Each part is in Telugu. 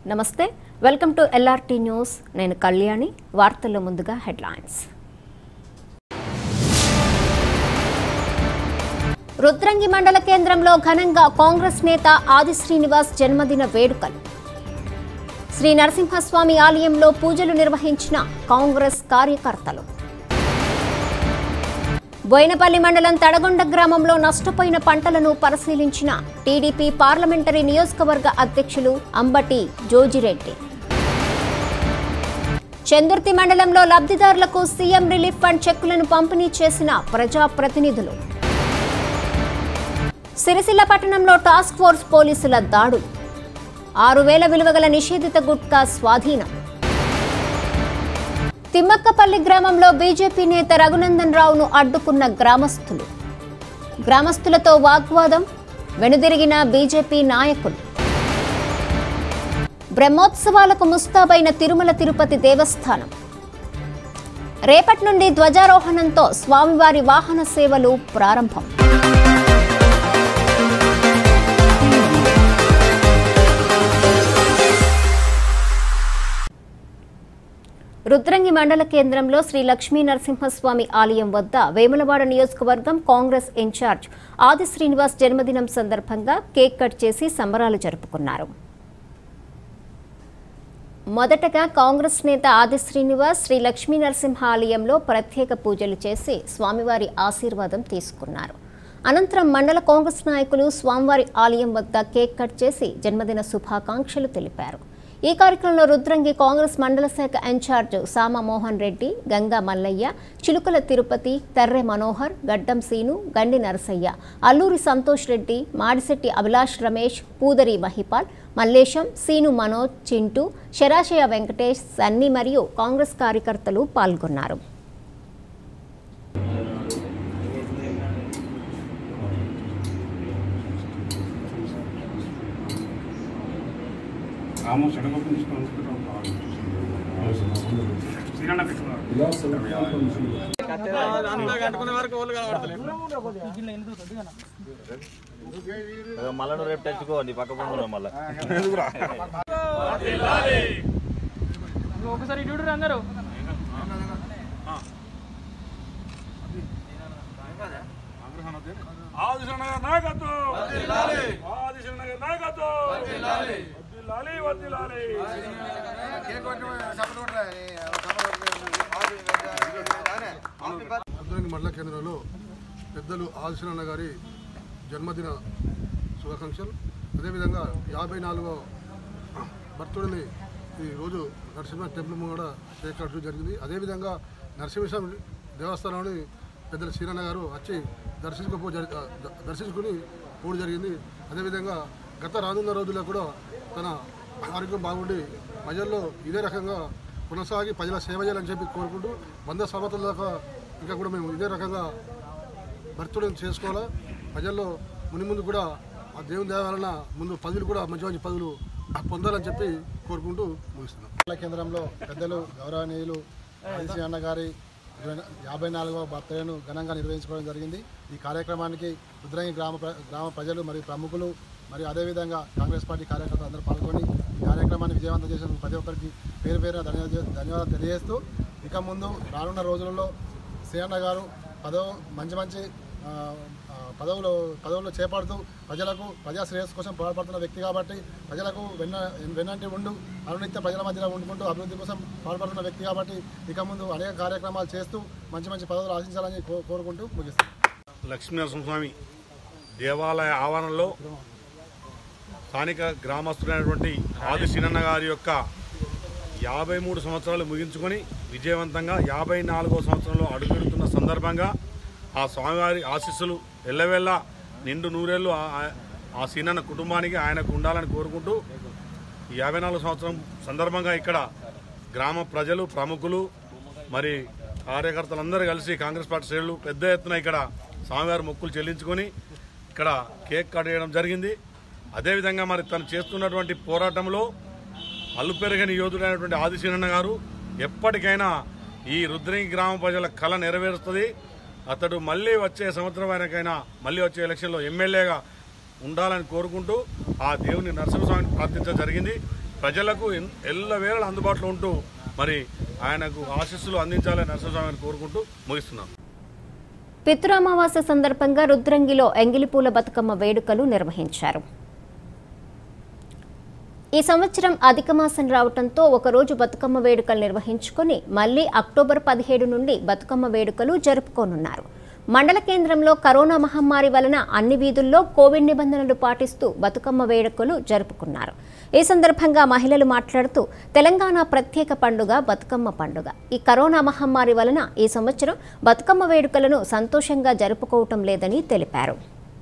నమస్తే వెల్కమ్ టు ఎల్ఆర్టీ న్యూస్ నేను కళ్యాణి వార్తల్లో ముందుగా హెడ్లైన్స్ రుద్రంగి మండల కేంద్రంలో ఘనంగా కాంగ్రెస్ నేత ఆది శ్రీనివాస్ జన్మదిన వేడుకలు శ్రీ నరసింహస్వామి ఆలయంలో పూజలు నిర్వహించిన కాంగ్రెస్ కార్యకర్తలు బోయినపల్లి మండలం తడగొండ గ్రామంలో నష్టపోయిన పంటలను పరిశీలించిన టీడీపీ పార్లమెంటరీ నియోజకవర్గ అధ్యక్షులు అంబటి జోజిరెడ్డి చందుర్తి మండలంలో లబ్ధిదారులకు సీఎం రిలీఫ్ ఫండ్ చెక్కులను పంపిణీ చేసిన ప్రజాప్రతినిధులు సిరిసిల్ల పట్టణంలో టాస్క్ ఫోర్స్ పోలీసుల దాడులు ఆరు వేల విలువగల నిషేధిత గుట్కా స్వాధీనం తిమ్మక్కపల్లి గ్రామంలో బీజేపీ నేత రఘునందన్ రావును అడ్డుకున్న గ్రామస్తులు గ్రామస్తులతో వాగ్వాదం వెనుదిరిగిన బీజేపీ నాయకులు బ్రహ్మోత్సవాలకు ముస్తాబైన తిరుమల తిరుపతి దేవస్థానం రేపటి నుండి ధ్వజారోహణంతో స్వామివారి వాహన సేవలు ప్రారంభం రుద్రంగి మండల కేంద్రంలో శ్రీ లక్ష్మీ నరసింహస్వామి ఆలయం వద్ద వేములవాడ నియోజకవర్గం కాంగ్రెస్ ఇన్ఛార్జ్ ఆది శ్రీనివాస్ జన్మదినం సందర్భంగా కేక్ కట్ చేసి సంబరాలు జరుపుకున్నారు మొదటగా కాంగ్రెస్ నేత ఆది శ్రీనివాస్ శ్రీ లక్ష్మీ నరసింహ ఆలయంలో ప్రత్యేక పూజలు చేసి స్వామివారి ఆశీర్వాదం తీసుకున్నారు అనంతరం మండల కాంగ్రెస్ నాయకులు స్వామివారి ఆలయం వద్ద కేక్ కట్ చేసి జన్మదిన శుభాకాంక్షలు తెలిపారు ఈ కార్యక్రమంలో రుద్రంగి కాంగ్రెస్ మండల శాఖ ఇన్ఛార్జ్ సామ మోహన్ రెడ్డి గంగా మల్లయ్య చిలుకల తిరుపతి తర్రె మనోహర్ గడ్డం సీను గండి నరసయ్య అల్లూరి సంతోష్ రెడ్డి మాడిశెట్టి అభిలాష్ రమేష్ పూదరి మహిపాల్ మల్లేశం సీను మనోజ్ చింటూ శరాశయ వెంకటేష్ సన్ని మరియు కాంగ్రెస్ కార్యకర్తలు పాల్గొన్నారు రాము శనగపప్పు తీసుకొని శ్రీరన్న పెట్టుకున్నారు మళ్ళా నువ్వు రేపు తెచ్చుకోండి పక్క పండుగ మళ్ళా ఒకసారి ఇటు చూడురు అందరూ ఆదిశనగర్ నాయకత్వం ఆదిశనగర్ నాయకత్వం వద్దిల్లాలి వద్దిల్లాలి అర్ధుని మండల కేంద్రంలో పెద్దలు ఆదిశనన్న గారి జన్మదిన శుభాకాంక్షలు అదేవిధంగా యాభై నాలుగో భర్తుడిని ఈరోజు నరసింహ టెంపుల్ కూడా చేకట్టడం జరిగింది అదేవిధంగా నరసింహస్వామి దేవస్థానంలోని పెద్దల శ్రీరన్న గారు వచ్చి దర్శించుకో జరి ద- దర్శించుకుని పోవడం జరిగింది అదేవిధంగా గత రానున్న రోజుల్లో కూడా తన ఆరోగ్యం బాగుండి ప్రజల్లో ఇదే రకంగా కొనసాగి ప్రజల సేవ చేయాలని చెప్పి కోరుకుంటూ వంద సంవత్సరాల దాకా ఇంకా కూడా మేము ఇదే రకంగా భర్తులను చేసుకోవాలా ప్రజల్లో ముని ముందు కూడా ఆ దేవుని దయ వలన ముందు పదవులు కూడా మంచి మంచి పదవులు పొందాలని చెప్పి కోరుకుంటూ ముగిస్తున్నాం మండల కేంద్రంలో పెద్దలు గౌరవనీయులు ఆదిశ్రీ అన్న గారి ఇరవై- యాభై నాలుగవ బర్త్డేను ఘనంగా నిర్వహించుకోవడం జరిగింది ఈ కార్యక్రమానికి రుద్రంగి గ్రామ ప్ర- గ్రామ ప్రజలు మరియు ప్రముఖులు మరియు అదేవిధంగా కాంగ్రెస్ పార్టీ కార్యకర్తలు అందరూ పాల్గొని ఈ కార్యక్రమాన్ని విజయవంతం చేసిన ప్రతి ఒక్కరికి పేరు పేరున ధన్యవాదాలు ధన్యవాదాలు తెలియజేస్తూ ఇక ముందు రానున్న రోజులలో శ్రీఅన్న గారు పదవ మంచి మంచి ఆ, ఆ, పదవులు పదవులు చేపడుతూ ప్రజలకు ప్రజా శ్రేయస్సు కోసం పోరాడుతున్న వ్యక్తి కాబట్టి ప్రజలకు వెన్న వెన్నంటి ఉండు అనునిత్య ప్రజల మధ్యలో ఉండుకుంటూ అభివృద్ధి కోసం పాల్పడుతున్న వ్యక్తి కాబట్టి ఇక ముందు అనేక కార్యక్రమాలు చేస్తూ మంచి మంచి పదవులు ఆశించాలని కో- కోరుకుంటూ ముగిస్తాం లక్ష్మీనరసింహస్వామి దేవాలయ ఆవరణలో స్థానిక గ్రామస్తుడైనటువంటి ఆది శ్రీరన్న గారి యొక్క యాభై మూడు సంవత్సరాలు ముగించుకొని విజయవంతంగా యాభై నాలుగో సంవత్సరంలో అడుగుపెడుతున్న సందర్భంగా ఆ స్వామివారి ఆశీస్సులు ఎల్లవెల్ల నిండు నూరేళ్ళు ఆ- ఆ- ఆ సీనన్న కుటుంబానికి ఆయనకు ఉండాలని కోరుకుంటూ ఈ యాభై నాలుగు సంవత్సరం సందర్భంగా ఇక్కడ గ్రామ ప్రజలు ప్రముఖులు మరి కార్యకర్తలందరూ కలిసి కాంగ్రెస్ పార్టీ శ్రేణులు పెద్ద ఎత్తున ఇక్కడ స్వామివారి మొక్కులు చెల్లించుకొని ఇక్కడ కేక్ కట్ చేయడం జరిగింది అదేవిధంగా మరి తను చేస్తున్నటువంటి పోరాటంలో అల్లుపెరగని యోధుడైనటువంటి ఆదిశీనన్న గారు ఎప్పటికైనా ఈ రుద్రంగి గ్రామ ప్రజల కళ నెరవేరుస్తుంది అతడు మళ్ళీ వచ్చే సంవత్సరం ఆయనకైనా మళ్ళీ వచ్చే ఎలక్షన్లో ఎమ్మెల్యేగా ఉండాలని కోరుకుంటూ ఆ దేవుని నరసింహస్వామిని ప్రార్థించడం జరిగింది ప్రజలకు ఎన్- ఎల్లవేళ అందుబాటులో ఉంటూ మరి ఆయనకు ఆశీస్సులు అందించాలని నరసింహస్వామిని కోరుకుంటూ ముగిస్తున్నాం పితృఅమావాస్య సందర్భంగా రుద్రంగిలో ఎంగిలిపూల బతుకమ్మ వేడుకలు నిర్వహించారు ఈ సంవత్సరం అధిక మాసం రావడంతో ఒకరోజు బతుకమ్మ వేడుకలు నిర్వహించుకొని మళ్లీ అక్టోబర్ పదిహేడు నుండి బతుకమ్మ వేడుకలు జరుపుకోనున్నారు మండల కేంద్రంలో కరోనా మహమ్మారి వలన అన్ని వీధుల్లో కోవిడ్ నిబంధనలు పాటిస్తూ బతుకమ్మ వేడుకలు జరుపుకున్నారు ఈ సందర్భంగా మహిళలు మాట్లాడుతూ తెలంగాణ ప్రత్యేక పండుగ బతుకమ్మ పండుగ ఈ కరోనా మహమ్మారి వలన ఈ సంవత్సరం బతుకమ్మ వేడుకలను సంతోషంగా జరుపుకోవటం లేదని తెలిపారు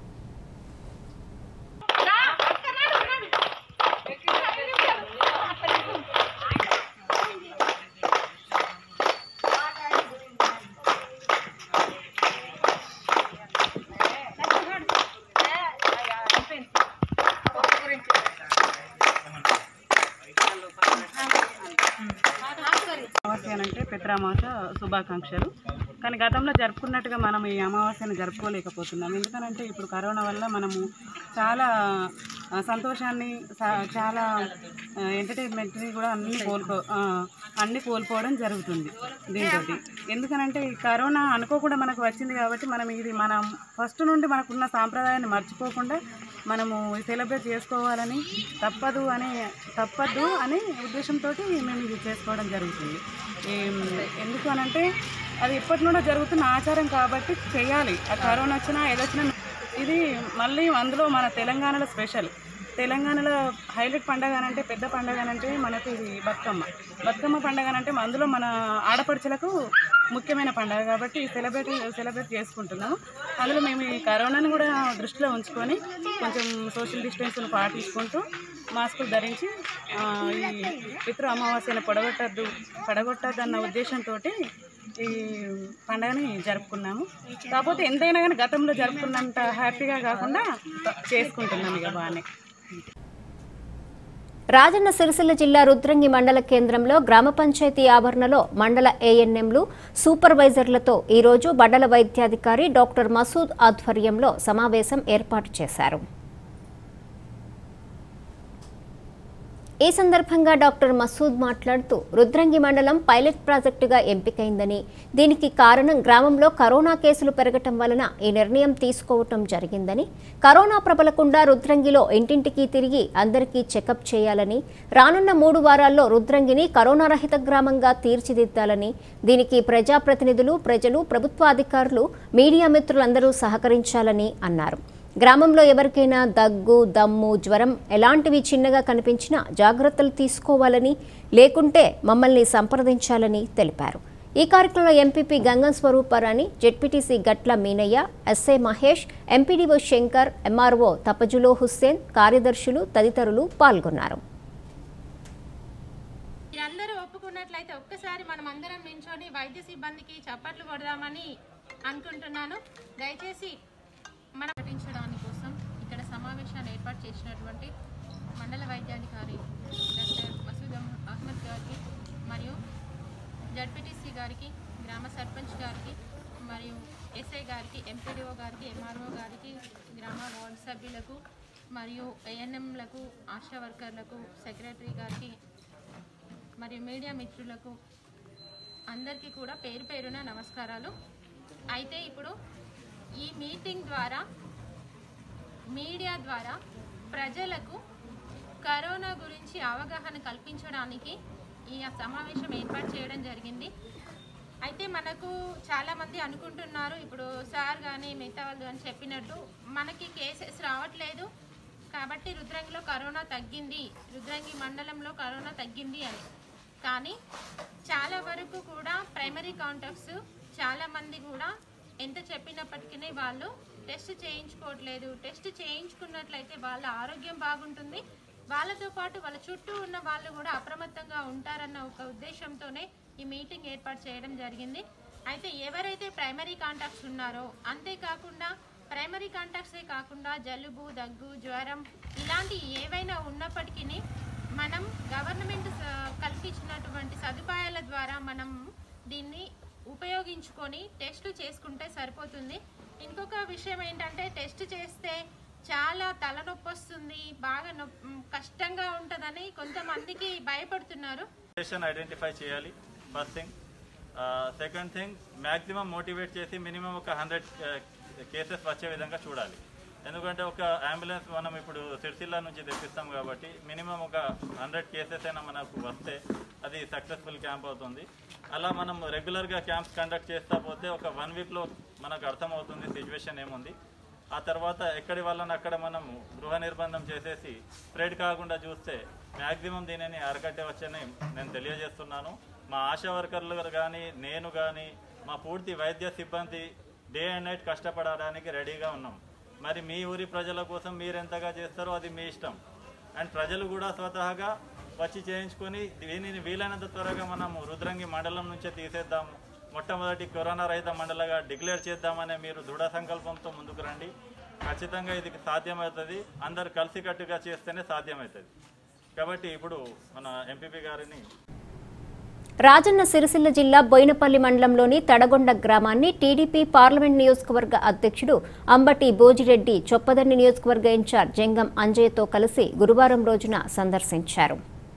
అమావాస్య అని అంటే పిత్రామాస శుభాకాంక్షలు కానీ గతంలో జరుపుకున్నట్టుగా మనం ఈ అమావాస్యను జరుపుకోలేకపోతున్నాం ఎందుకనంటే ఇప్పుడు కరోనా వల్ల మనము చాలా ఆ, సంతోషాన్ని సా- చాలా ఎంటర్టైన్మెంట్ని కూడా అన్ని కోల్పో ఆ, అన్ని కోల్పోవడం జరుగుతుంది దీంతో ఎందుకనంటే ఈ కరోనా అనుకోకుండా మనకు వచ్చింది కాబట్టి మనం ఇది మనం ఫస్ట్ నుండి మనకున్న సాంప్రదాయాన్ని మర్చిపోకుండా మనము సెలబ్రేట్ చేసుకోవాలని తప్పదు అని తప్పదు అనే ఉద్దేశంతో మేము ఇది చేసుకోవడం జరుగుతుంది ఏం- ఎందుకు అనంటే అది ఎప్పటి నుండో జరుగుతున్న ఆచారం కాబట్టి చేయాలి ఆ కరోనా వచ్చినా ఏదొచ్చినా ఇది మళ్ళీ అందులో మన తెలంగాణలో స్పెషల్ తెలంగాణలో హైలైట్ పండగ అంటే పెద్ద పండగ అంటే మనకు ఇది బతుకమ్మ బతుకమ్మ పండగ అంటే అందులో మన ఆడపడుచులకు ముఖ్యమైన పండగ కాబట్టి సెలబ్రేట్ సెలబ్రేట్ చేసుకుంటున్నాము అందులో మేము ఈ కరోనాను కూడా దృష్టిలో ఉంచుకొని కొంచెం సోషల్ డిస్టెన్స్ను పాటించుకుంటూ మాస్కులు ధరించి ఆ, ఈ పితృ అమావాస్యను పొడగొట్టద్దు పడగొట్టద్దు అన్న ఉద్దేశంతో ఈ పండుగని జరుపుకున్నాము కాకపోతే ఎంతైనా కానీ గతంలో జరుపుకున్నంత హ్యాపీగా కాకుండా చేసుకుంటున్నాం ఇక బాగానే రాజన్న సిరిసిల్ల జిల్లా రుద్రంగి మండల కేంద్రంలో గ్రామ పంచాయతీ ఆవరణలో మండల ఏఎన్ఎంలు సూపర్వైజర్లతో ఈరోజు మండల వైద్యాధికారి డాక్టర్ మసూద్ ఆధ్వర్యంలో సమావేశం ఏర్పాటు చేశారు ఈ సందర్భంగా డాక్టర్ మసూద్ మాట్లాడుతూ రుద్రంగి మండలం పైలట్ ప్రాజెక్టుగా ఎంపికైందని దీనికి కారణం గ్రామంలో కరోనా కేసులు పెరగటం వలన ఈ నిర్ణయం తీసుకోవటం జరిగిందని కరోనా ప్రబలకుండా రుద్రంగిలో ఇంటింటికి తిరిగి అందరికీ చెకప్ చేయాలని రానున్న మూడు వారాల్లో రుద్రంగిని కరోనా రహిత గ్రామంగా తీర్చిదిద్దాలని దీనికి ప్రజాప్రతినిధులు ప్రజలు ప్రభుత్వ అధికారులు మీడియా మిత్రులందరూ సహకరించాలని అన్నారు గ్రామంలో ఎవరికైనా దగ్గు దమ్ము జ్వరం ఎలాంటివి చిన్నగా కనిపించినా జాగ్రత్తలు తీసుకోవాలని లేకుంటే మమ్మల్ని సంప్రదించాలని తెలిపారు ఈ కార్యక్రమంలో MPP Gangam Swarooparani ZPTC Gatla Meenaiah SI Mahesh MPDO Shankar MRO తపజులో హుస్సేన్ కార్యదర్శులు తదితరులు పాల్గొన్నారు మీరందరూ ఒప్పుకున్నట్లయితే ఒక్కసారి మనం అందరం నించొని వైద్య సిబ్బందికి చప్పట్లు కొడదామని అనుకుంటున్నాను దయచేసి మనం పఠించడానికి కోసం ఇక్కడ సమావేశాన్ని ఏర్పాటు చేసినటువంటి మండల వైద్యాధికారి డాక్టర్ మసూద్ అహ్- అహ్మద్ గారికి మరియు జడ్పీటీసీ గారికి గ్రామ సర్పంచ్ గారికి మరియు ఎస్ఐ గారికి ఎంపీడీఓ గారికి ఎంఆర్ఓ గారికి గ్రామ వార్డు సభ్యులకు మరియు ఏఎన్ఎంలకు ఆశా వర్కర్లకు సెక్రటరీ గారికి మరియు మీడియా మిత్రులకు అందరికీ కూడా పేరు పేరున నమస్కారాలు అయితే ఇప్పుడు ఈ మీటింగ్ ద్వారా మీడియా ద్వారా ప్రజలకు కరోనా గురించి అవగాహన కల్పించడానికి ఈ సమావేశం ఏర్పాటు చేయడం జరిగింది అయితే మనకు చాలామంది అనుకుంటున్నారు ఇప్పుడు సార్ కానీ మిగతా వాళ్ళు అని చెప్పినట్టు మనకి కేసెస్ రావట్లేదు కాబట్టి రుద్రంగిలో కరోనా తగ్గింది రుద్రంగి మండలంలో కరోనా తగ్గింది అని కానీ చాలా వరకు కూడా ప్రైమరీ కాంటాక్ట్స్ చాలా మంది కూడా ఎంత చెప్పినప్పటికీ వాళ్ళు టెస్ట్ చేయించుకోవట్లేదు టెస్ట్ చేయించుకున్నట్లయితే వాళ్ళ ఆరోగ్యం బాగుంటుంది వాళ్ళతో పాటు వాళ్ళ చుట్టూ ఉన్న వాళ్ళు కూడా అప్రమత్తంగా ఉంటారన్న ఒక ఉద్దేశంతోనే ఈ మీటింగ్ ఏర్పాటు చేయడం జరిగింది అయితే ఎవరైతే ప్రైమరీ కాంటాక్ట్స్ ఉన్నారో అంతేకాకుండా ప్రైమరీ కాంటాక్ట్సే కాకుండా జలుబు దగ్గు జ్వరం ఇలాంటి ఏవైనా ఉన్నప్పటికీ మనం గవర్నమెంట్ స- కల్పించినటువంటి సదుపాయాల ద్వారా మనం దీన్ని ఉపయోగించుకొని టెస్ట్ చేసుకుంటే సరిపోతుంది ఇంకొక విషయం ఏంటంటే టెస్ట్ చేస్తే చాలా తలనొప్పి వస్తుంది బాగా నొప్- మ్, కష్టంగా ఉంటుందని కొంతమందికి భయపడుతున్నారు సిచ్యువేషన్ ఐడెంటిఫై చేయాలి first thing second thing maximum motivate చేసి మినిమం ఒక హండ్రెడ్ కేసెస్ వచ్చే విధంగా చూడాలి ఎందుకంటే ఒక అంబులెన్స్ మనం ఇప్పుడు సిరిసిల్ల నుంచి తెప్పిస్తాం కాబట్టి మినిమం ఒక హండ్రెడ్ కేసెస్ అయినా మనకు వస్తే అది సక్సెస్ఫుల్ క్యాంప్ అవుతుంది అలా మనం రెగ్యులర్గా క్యాంప్స్ కండక్ట్ చేస్తా పోతే ఒక వన్ వీక్లో మనకు అర్థమవుతుంది సిచ్యువేషన్ ఏముంది ఆ తర్వాత ఎక్కడి వాళ్ళని అక్కడ మనం గృహ నిర్బంధం చేసేసి స్ప్రెడ్ కాకుండా చూస్తే మ్యాక్సిమం దీనిని అరకట్టవచ్చని నేను తెలియజేస్తున్నాను మా ఆశా వర్కర్లు కానీ నేను కానీ మా పూర్తి వైద్య సిబ్బంది డే అండ్ నైట్ కష్టపడడానికి రెడీగా ఉన్నాం మరి మీ ఊరి ప్రజల కోసం మీరు ఎంతగా చేస్తారో అది మీ ఇష్టం అండ్ ప్రజలు కూడా స్వతహాగా వచ్చి చేయించుకొని దీనిని వీలైనంత త్వరగా మనము రుద్రంగి మండలం నుంచే తీసేద్దాం మొట్టమొదటి కరోనా రహిత మండలంగా డిక్లేర్ చేద్దామనే మీరు దృఢ సంకల్పంతో ముందుకు రండి ఖచ్చితంగా ఇది సాధ్యమవుతుంది అందరు కలిసికట్టుగా చేస్తేనే సాధ్యమవుతుంది కాబట్టి ఇప్పుడు మన ఎంపీపీ గారిని రాజన్న సిరిసిల్ల జిల్లా బోయినపల్లి మండలంలోని తడగొండ గ్రామాన్ని టీడీపీ పార్లమెంట్ నియోజకవర్గ అధ్యక్షుడు అంబటి బోజిరెడ్డి చొప్పదండి నియోజకవర్గ ఇన్ఛార్జ్ జంగం అంజయ్యతో కలిసి గురువారం రోజున సందర్శించారు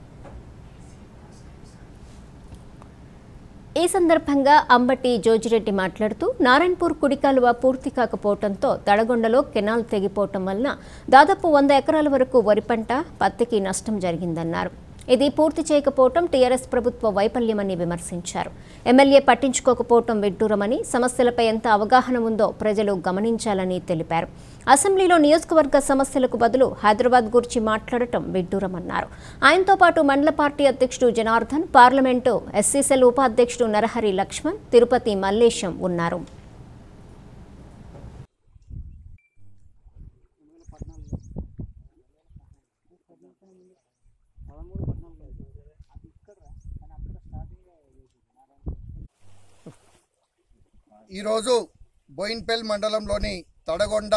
ఈ సందర్భంగా అంబటి జోజిరెడ్డి మాట్లాడుతూ నారాయణపూర్ కుడి కాలువ పూర్తి కాకపోవడంతో తడగొండలో కెనాల్ తెగిపోవటం వలన దాదాపు వంద ఎకరాల వరకు వరి పంట పత్తికి నష్టం జరిగిందన్నారు ఇది పూర్తి చేయకపోవటం టీఆర్ఎస్ ప్రభుత్వ వైఫల్యమని విమర్శించారు ఎమ్మెల్యే పట్టించుకోకపోవటం విడ్డూరమని సమస్యలపై ఎంత అవగాహన ఉందో ప్రజలు గమనించాలని తెలిపారు అసెంబ్లీలో నియోజకవర్గ సమస్యలకు బదులు హైదరాబాద్ గురించి మాట్లాడటం విడ్డూరమన్నారు ఆయనతో పాటు మండల పార్టీ అధ్యక్షుడు జనార్దన్ పార్లమెంటు ఎస్సీసెల్ ఉపాధ్యక్షుడు నరహరి లక్ష్మణ్ తిరుపతి మల్లేశం ఉన్నారు ఈరోజు బోయిన్పేల్ మండలంలోని తడగొండ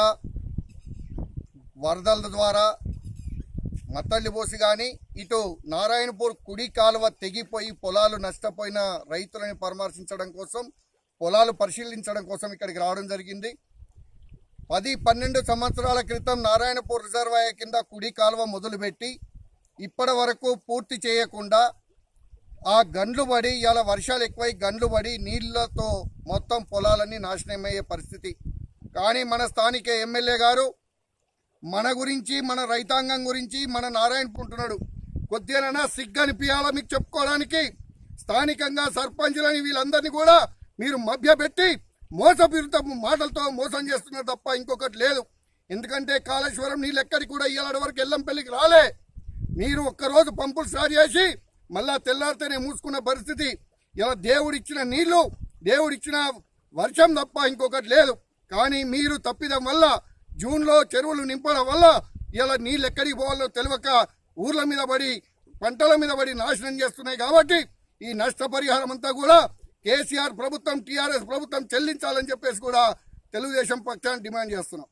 వరదల ద్వారా మత్తళ్ళిపోసి కానీ ఇటు నారాయణపూర్ కుడి కాలువ తెగిపోయి పొలాలు నష్టపోయిన రైతులను పరామర్శించడం కోసం పొలాలు పరిశీలించడం కోసం ఇక్కడికి రావడం జరిగింది పది పన్నెండు సంవత్సరాల క్రితం నారాయణపూర్ రిజర్వాయర్ కింద కుడి కాలువ మొదలుపెట్టి ఇప్పటి వరకు పూర్తి చేయకుండా ఆ గండ్లు పడి ఇలా వర్షాలు ఎక్కువై గండ్లు పడి నీళ్లతో మొత్తం పొలాలన్నీ నాశనమయ్యే పరిస్థితి కానీ మన స్థానిక ఎమ్మెల్యే గారు మన గురించి మన రైతాంగం గురించి మన నారాయణ ఉంటున్నాడు కొద్దిగానైనా సిగ్గు అనిపించాలా మీకు చెప్పుకోవడానికి స్థానికంగా సర్పంచులని వీళ్ళందరినీ కూడా మీరు మభ్యపెట్టి మోసపూరిత మాటలతో మోసం చేస్తున్నారు తప్ప ఇంకొకటి లేదు ఎందుకంటే కాళేశ్వరం నీళ్ళు ఎక్కడికి కూడా ఇయ్యాల వరకు ఎల్లంపల్లికి రాలే మీరు ఒక్కరోజు పంపులు స్టార్ట్ చేసి మళ్ళా తెల్లారితేనే మూసుకున్న పరిస్థితి ఇలా దేవుడిచ్చిన నీళ్లు దేవుడిచ్చిన వర్షం తప్ప ఇంకొకటి లేదు కానీ మీరు తప్పిదం వల్ల జూన్లో చెరువులు నింపడం వల్ల ఇలా నీళ్ళు ఎక్కడికి పోవాలో తెలియక ఊర్ల మీద పడి పంటల మీద పడి నాశనం చేస్తున్నాయి కాబట్టి ఈ నష్టపరిహారం అంతా కూడా కేసీఆర్ ప్రభుత్వం టీఆర్ఎస్ ప్రభుత్వం చెల్లించాలని చెప్పేసి కూడా తెలుగుదేశం పక్షాన్ని డిమాండ్ చేస్తున్నాం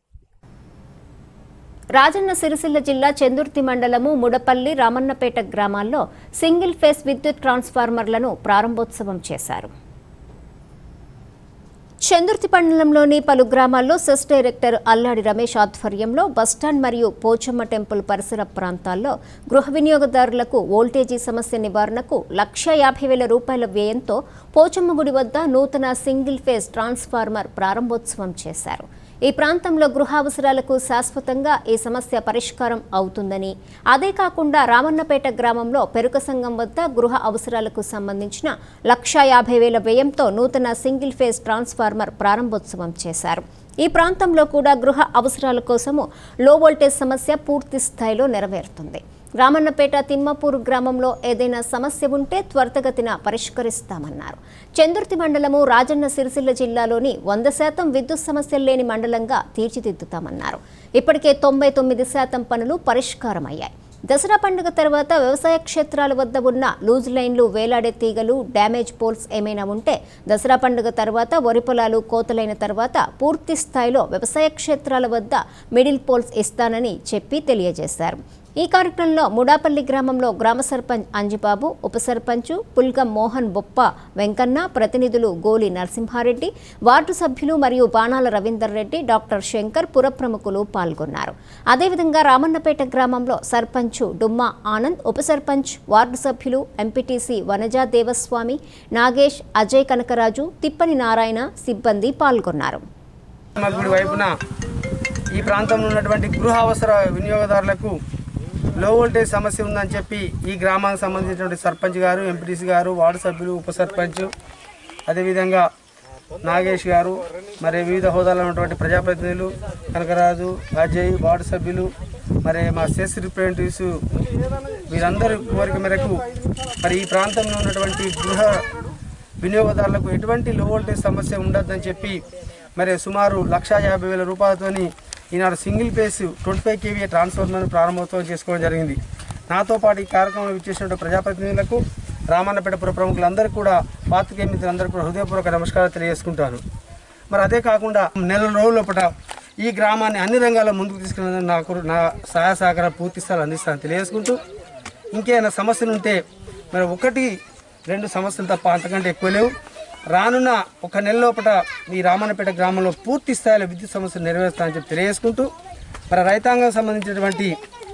రాజన్న సిరిసిల్ల జిల్లా చందుర్తి మండలము ముడపల్లి రామన్నపేట గ్రామాల్లో సింగిల్ ఫేస్ విద్యుత్ ట్రాన్స్ఫార్మర్లను ప్రారంభోత్సవం చేశారు చందుర్తి మండలంలోని పలు గ్రామాల్లో సెస్ డైరెక్టర్ అల్లాడి రమేష్ ఆధ్వర్యంలో బస్టాండ్ మరియు పోచమ్మ టెంపుల్ పరిసర ప్రాంతాల్లో గృహ వినియోగదారులకు వోల్టేజీ సమస్య నివారణకు లక్ష యాభై వేల రూపాయల వ్యయంతో పోచమ్మ గుడి వద్ద నూతన సింగిల్ ఫేజ్ ట్రాన్స్ఫార్మర్ ప్రారంభోత్సవం చేశారు ఈ ప్రాంతంలో గృహ అవసరాలకు శాశ్వతంగా ఈ సమస్య పరిష్కారం అవుతుందని అదే కాకుండా రామన్నపేట గ్రామంలో పెరుక సంఘం వద్ద గృహ అవసరాలకు సంబంధించిన లక్షా యాభై వేల వ్యయంతో నూతన సింగిల్ ఫేజ్ ట్రాన్స్ఫార్మర్ ప్రారంభోత్సవం చేశారు ఈ ప్రాంతంలో కూడా గృహ అవసరాల కోసము లో వోల్టేజ్ సమస్య పూర్తి స్థాయిలో నెరవేరుతుంది రామన్నపేట తిమ్మపూర్ గ్రామంలో ఏదైనా సమస్య ఉంటే త్వరితగతిన పరిష్కరిస్తామన్నారు చందుర్తి మండలము రాజన్న సిరిసిల్ల జిల్లాలోని వంద శాతం విద్యుత్ సమస్యలు లేని మండలంగా తీర్చిదిద్దుతామన్నారు ఇప్పటికే తొంభై తొమ్మిది శాతం పనులు పరిష్కారమయ్యాయి దసరా పండుగ తర్వాత వ్యవసాయ క్షేత్రాల వద్ద ఉన్న లూజ్ లైన్లు వేలాడే తీగలు డ్యామేజ్ పోల్స్ ఏమైనా ఉంటే దసరా పండుగ తర్వాత వరి పొలాలు కోతలైన తర్వాత పూర్తి స్థాయిలో వ్యవసాయ క్షేత్రాల వద్ద మిడిల్ పోల్స్ ఇస్తానని చెప్పి తెలియజేశారు ఈ కార్యక్రమంలో ముడాపల్లి గ్రామంలో గ్రామ సర్పంచ్ అంజిబాబు ఉప సర్పంచ్ పుల్గం మోహన్ బొప్ప వెంకన్న ప్రతినిధులు గోలి నరసింహారెడ్డి వార్డు సభ్యులు మరియు బాణాల రవీందర్ రెడ్డి డాక్టర్ శంకర్ పుర ప్రముఖులు పాల్గొన్నారు అదేవిధంగా రామన్నపేట గ్రామంలో సర్పంచ్ డుమ్మా ఆనంద్ ఉప సర్పంచ్ వార్డు సభ్యులు ఎంపీటీసీ వనజా దేవస్వామి నాగేష్ అజయ్ కనకరాజు తిప్పని నారాయణ సిబ్బంది పాల్గొన్నారు మధుగుడి వైపున ఈ ప్రాంతంలో ఉన్నటువంటి గృహ అవసర వినియోగదారులకు లో వోల్టేజ్ సమస్య ఉందని చెప్పి ఈ గ్రామానికి సంబంధించినటువంటి సర్పంచ్ గారు ఎంపీటీసీ గారు వార్డు సభ్యులు ఉప సర్పంచ్ అదేవిధంగా నాగేష్ గారు మరి వివిధ హోదాలో ఉన్నటువంటి ప్రజాప్రతినిధులు కనకరాజు అజయ్ వార్డు సభ్యులు మరి మా సెస్ రిప్రజెంటేటివ్స్ వీరందరి కోరిక మేరకు మరి ఈ ప్రాంతంలో ఉన్నటువంటి గృహ వినియోగదారులకు ఎటువంటి లో వోల్టేజ్ సమస్య ఉండొద్దని చెప్పి మరి సుమారు లక్ష యాభై వేల రూపాయలతోని ఈనాడు single phase twenty five KV ట్రాన్స్ఫార్మర్ను ప్రారంభోత్సవం చేసుకోవడం జరిగింది నాతో పాటు ఈ కార్యక్రమంలో ఇచ్చేసినటువంటి ప్రజాప్రతినిధులకు రామన్నపేట పుర ప్రముఖులందరికీ కూడా పాత్రికేయ మిత్రులందరికీ కూడా హృదయపూర్వక నమస్కారాలు తెలియజేసుకుంటాను మరి అదే కాకుండా నెల రోజుల లోపల ఈ గ్రామాన్ని అన్ని రంగాల్లో ముందుకు తీసుకెళ్ళడానికి నాకు నా సహాయ సహకారం పూర్తి స్థాయిలో అందిస్తానని తెలియజేసుకుంటూ ఇంకేమైనా సమస్యలు ఉంటే మరి ఒకటి రెండు సమస్యలు తప్ప అంతకంటే ఎక్కువ లేవు రానున్న ఒక నెల లోపల ఈ రామన్నపేట గ్రామంలో పూర్తి స్థాయిలో విద్యుత్ సమస్యలు నెరవేరుస్తానని చెప్పి తెలియజేసుకుంటూ మరి రైతాంగం సంబంధించినటువంటి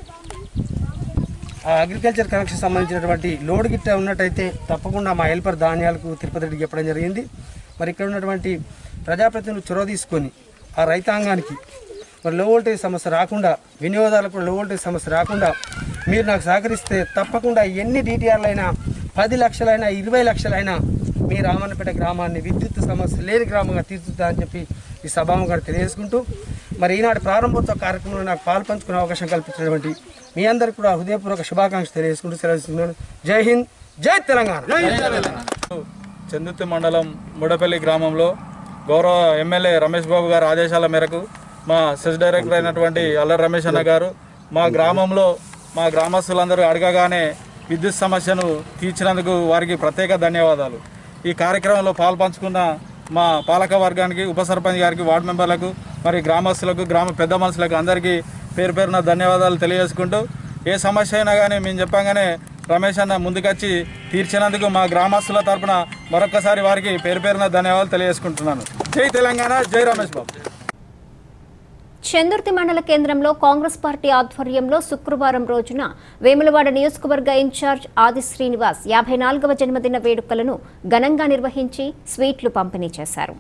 ఆ అగ్రికల్చర్ కనెక్షన్ సంబంధించినటువంటి లోడ్ గిట్ట ఉన్నట్టయితే తప్పకుండా మా హెల్పర్ ధాన్యాలకు తిరుపతి రెడ్డికి చెప్పడం జరిగింది మరి ఇక్కడ ఉన్నటువంటి ప్రజాప్రతినిధులు చొరవ తీసుకొని ఆ రైతాంగానికి మరి లో వోల్టేజ్ సమస్య రాకుండా వినియోగదారులకు లో వోల్టేజ్ సమస్య రాకుండా మీరు నాకు సహకరిస్తే తప్పకుండా ఎన్ని డీటీఆర్లు అయినా పది లక్షలైనా ఇరవై లక్షలైనా మీ రామన్నపేట గ్రామాన్ని విద్యుత్ సమస్య లేని గ్రామంగా తీర్చుతా అని చెప్పి ఈ సభాముగా తెలియజేసుకుంటూ మరి ఈనాడు ప్రారంభోత్సవ కార్యక్రమంలో నాకు పాలు పంచుకునే అవకాశం కల్పించినటువంటి మీ అందరికీ కూడా హృదయపూర్వక శుభాకాంక్షలు తెలియజేసుకుంటూ సెలవుస్తున్నాను జై హింద్ జై తెలంగాణ చందుర్తి మండలం ముడపల్లి గ్రామంలో గౌరవ ఎమ్మెల్యే రమేష్ బాబు గారి ఆదేశాల మేరకు మా సెస్ డైరెక్టర్ అయినటువంటి అల్లరి రమేష్ అన్న గారు మా గ్రామంలో మా గ్రామస్తులందరూ అడగగానే విద్యుత్ సమస్యను తీర్చినందుకు వారికి ప్రత్యేక ధన్యవాదాలు ఈ కార్యక్రమంలో పాల్పంచుకున్న మా పాలక వర్గానికి ఉప సర్పంచ్ గారికి వార్డు మెంబర్లకు మరి గ్రామస్తులకు గ్రామ పెద్ద మనుషులకు అందరికీ పేరు పేరున ధన్యవాదాలు తెలియజేసుకుంటూ ఏ సమస్య అయినా కానీ మేము చెప్పంగానే రమేష్ అన్న ముందుకొచ్చి తీర్చినందుకు మా గ్రామస్తుల తరపున మరొకసారి వారికి పేరు పేరున ధన్యవాదాలు తెలియజేసుకుంటున్నాను జై తెలంగాణ జై రమేష్ బాబు చందుర్తి మండల కేంద్రంలో కాంగ్రెస్ పార్టీ ఆధ్వర్యంలో శుక్రవారం రోజున వేములవాడ నియోజకవర్గ ఇన్ఛార్జ్ ఆది శ్రీనివాస్ యాభై నాలుగవ జన్మదిన వేడుకలను ఘనంగా నిర్వహించి స్వీట్లు పంపిణీ చేశారు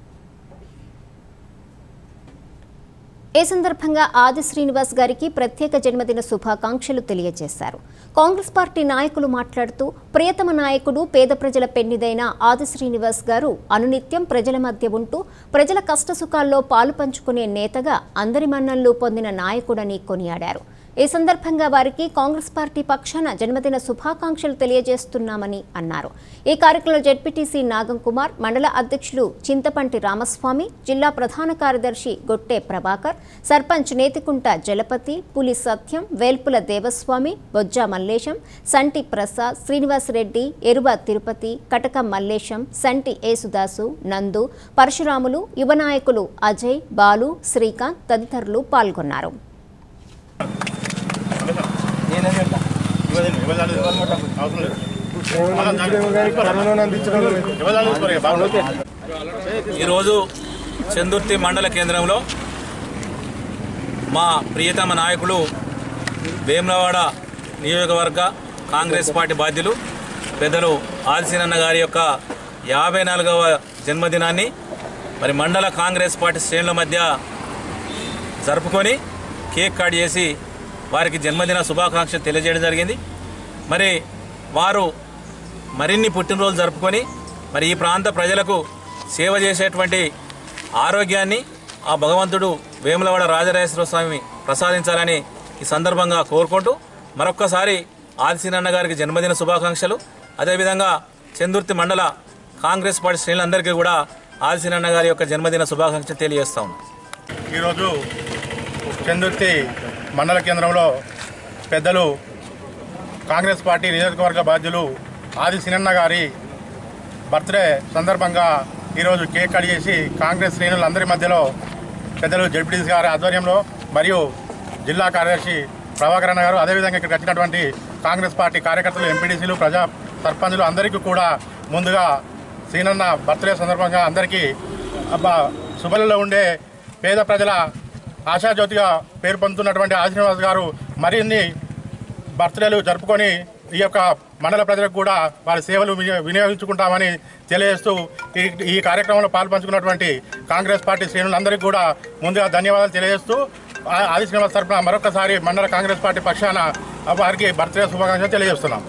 ఈ సందర్భంగా ఆది శ్రీనివాస్ గారికి ప్రత్యేక జన్మదిన శుభాకాంక్షలు తెలియజేశారు కాంగ్రెస్ పార్టీ నాయకులు మాట్లాడుతూ ప్రియతమ నాయకుడు పేద ప్రజల పెన్నిదైన ఆది శ్రీనివాస్ గారు అనునిత్యం ప్రజల మధ్య ఉంటూ ప్రజల కష్టసుఖాల్లో పాలు పంచుకునే నేతగా అందరి మన్ననలు పొందిన నాయకుడని కొనియాడారు ఈ సందర్భంగా వారికి కాంగ్రెస్ పార్టీ పక్షాన జన్మదిన శుభాకాంక్షలు తెలియజేస్తున్నామని అన్నారు ఈ కార్యక్రమంలో జెడ్పీటీసీ నాగం కుమార్ మండల అధ్యక్షులు చింతపంటి రామస్వామి జిల్లా ప్రధాన కార్యదర్శి గొట్టె ప్రభాకర్ సర్పంచ్ నేతికుంట జలపతి పులి సత్యం వేల్పుల దేవస్వామి బొజ్జా మల్లేశం సంటి ప్రసాద్ శ్రీనివాసరెడ్డి ఎరువ తిరుపతి కటక మల్లేశం సంటి ఏసుదాసు నందు పరశురాములు యువ నాయకులు అజయ్ బాలు శ్రీకాంత్ తదితరులు పాల్గొన్నారు ఈరోజు చందుర్తి మండల కేంద్రంలో మా ప్రియతమ నాయకులు వేములవాడ నియోజకవర్గ కాంగ్రెస్ పార్టీ బాధ్యులు పెద్దలు ఆదిశీనన్న గారి యొక్క యాభై నాలుగవ జన్మదినాన్ని మరి మండల కాంగ్రెస్ పార్టీ శ్రేణుల మధ్య జరుపుకొని కేక్ కట్ చేసి వారికి జన్మదిన శుభాకాంక్షలు తెలియజేయడం జరిగింది మరి వారు మరిన్ని పుట్టినరోజు జరుపుకొని మరి ఈ ప్రాంత ప్రజలకు సేవ చేసేటువంటి ఆరోగ్యాన్ని ఆ భగవంతుడు వేములవాడ రాజరాజేశ్వర స్వామి ప్రసాదించాలని ఈ సందర్భంగా కోరుకుంటూ మరొక్కసారి ఆదిశీనన్న గారికి జన్మదిన శుభాకాంక్షలు అదేవిధంగా చందుర్తి మండల కాంగ్రెస్ పార్టీ శ్రేణులందరికీ కూడా ఆదిశీనన్న గారి యొక్క జన్మదిన శుభాకాంక్షలు తెలియజేస్తా ఉన్నాం ఈరోజు చందుర్తి మండల కేంద్రంలో పెద్దలు కాంగ్రెస్ పార్టీ నియోజకవర్గ బాధ్యులు ఆది సినన్న గారి బర్త్డే సందర్భంగా ఈరోజు కేక్ కట్ చేసి కాంగ్రెస్ శ్రేణులందరి మధ్యలో పెద్దలు జడ్పీటీసీ గారి ఆధ్వర్యంలో మరియు జిల్లా కార్యదర్శి ప్రభాకర్ అన్న గారు అదేవిధంగా ఇక్కడికి వచ్చినటువంటి కాంగ్రెస్ పార్టీ కార్యకర్తలు ఎంపీడీసీలు ప్రజా సర్పంచులు అందరికీ కూడా ముందుగా సీనన్న బర్త్డే సందర్భంగా అందరికీ అబ్బా శుభలలో ఉండే పేద ప్రజల ఆశాజ్యోతిగా పేరు పొందుతున్నటువంటి ఆశ్రీనివాస్ గారు మరిన్ని బర్త్డేలు జరుపుకొని ఈ యొక్క మండల ప్రజలకు కూడా వారి సేవలు వినియో- వినియోగించుకుంటామని తెలియజేస్తూ ఈ ఈ కార్యక్రమంలో పాల్పంచుకున్నటువంటి కాంగ్రెస్ పార్టీ శ్రేణులందరికీ కూడా ముందుగా ధన్యవాదాలు తెలియజేస్తూ ఆ- ఆది శ్రీనివాస్ తరఫున మరొకసారి మండల కాంగ్రెస్ పార్టీ పక్షాన వారికి బర్త్డే శుభాకాంక్షలు తెలియజేస్తున్నాం